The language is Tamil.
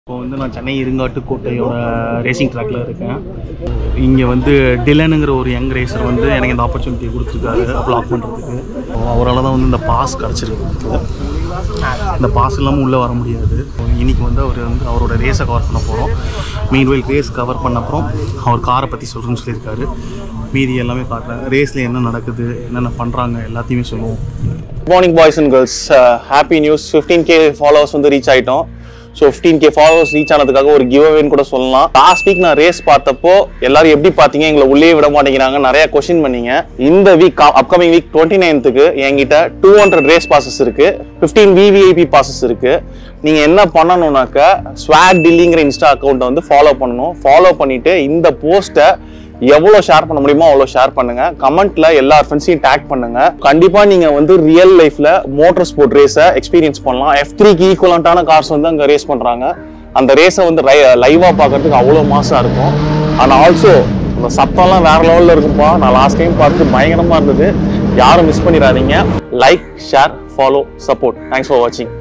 இப்போ வந்து நான் சென்னை இருங்காட்டுக்கோட்டையோட ரேசிங் ட்ராக்ல இருக்கேன் இங்கே வந்து டிலனுங்கிற ஒரு யங் ரேசர் வந்து எனக்கு இந்த ஆப்பர்ச்சுனிட்டி கொடுத்துருக்காரு ப்ளாக் பண்ணுறதுக்கு அவரால் தான் வந்து இந்த பாஸ் கிடச்சிருக்கு இந்த பாஸ் இல்லாமல் உள்ளே வர முடியாது இன்னைக்கு வந்து அவர் வந்து அவரோட ரேஸை கவர் பண்ண போகிறோம் மீன்வெல் ரேஸ் கவர் பண்ண அப்புறம் அவர் காரை பற்றி சொல்கிறேன்னு சொல்லியிருக்காரு மீதி எல்லாமே காட்டுறேன் ரேஸில் என்ன நடக்குது என்னென்ன பண்ணுறாங்க எல்லாத்தையுமே சொல்லுவோம் morning boys and girls happy news fifteen K followers வந்து ரீச் ஆயிட்டோம் so fifteen K followers reach ஆனதுக்காக ஒரு கிவ் அவேன்னு கூட சொல்லலாம் லாஸ்ட் வீக் நான் ரேஸ் பார்த்தப்போ எல்லாரும் எப்படி பார்த்தீங்க எங்களை உள்ளே விட மாட்டேங்கிறாங்க நிறைய கொஸ்டின் பண்ணீங்க இந்த வீக் அப்கமிங் வீக் டுவெண்ட்டி நைன்த்துக்கு என்கிட்ட டூ ஹண்ட்ரட் ரேஸ் பாசஸ் இருக்கு ஃபிஃப்டீன் விவிஐபி பாசஸ் இருக்கு நீங்க என்ன பண்ணணும்னாக்க ஸ்வாக் டில்லிங்கிற இன்ஸ்டா அக்கௌண்ட்டை வந்து ஃபாலோ பண்ணணும் ஃபாலோ பண்ணிட்டு இந்த போஸ்ட்டை எவ்வளோ ஷேர் பண்ண முடியுமோ அவ்வளோ ஷேர் பண்ணுங்க கமெண்ட்ல எல்லா ஃப்ரெண்ட்ஸையும் டேக் பண்ணுங்க கண்டிப்பா நீங்க வந்து ரியல் லைஃப்ல மோட்டார் ஸ்போர்ட் ரேஸை எக்ஸ்பீரியன்ஸ் பண்ணலாம் எஃப் த்ரீக்கு ஈக்குவலண்டான கார்ஸ் வந்து அங்கே ரேஸ் பண்றாங்க அந்த ரேஸை வந்து லைவா பார்க்கறதுக்கு அவ்வளோ மாசா இருக்கும் ஆனால் ஆல்சோ அந்த சத்தம்லாம் வேற லெவலில் இருக்கும்பா நான் லாஸ்ட் டைம் பார்த்து பயங்கரமா இருந்தது யாரும் மிஸ் பண்ணிடாதீங்க like share follow support thanks for வாட்சிங்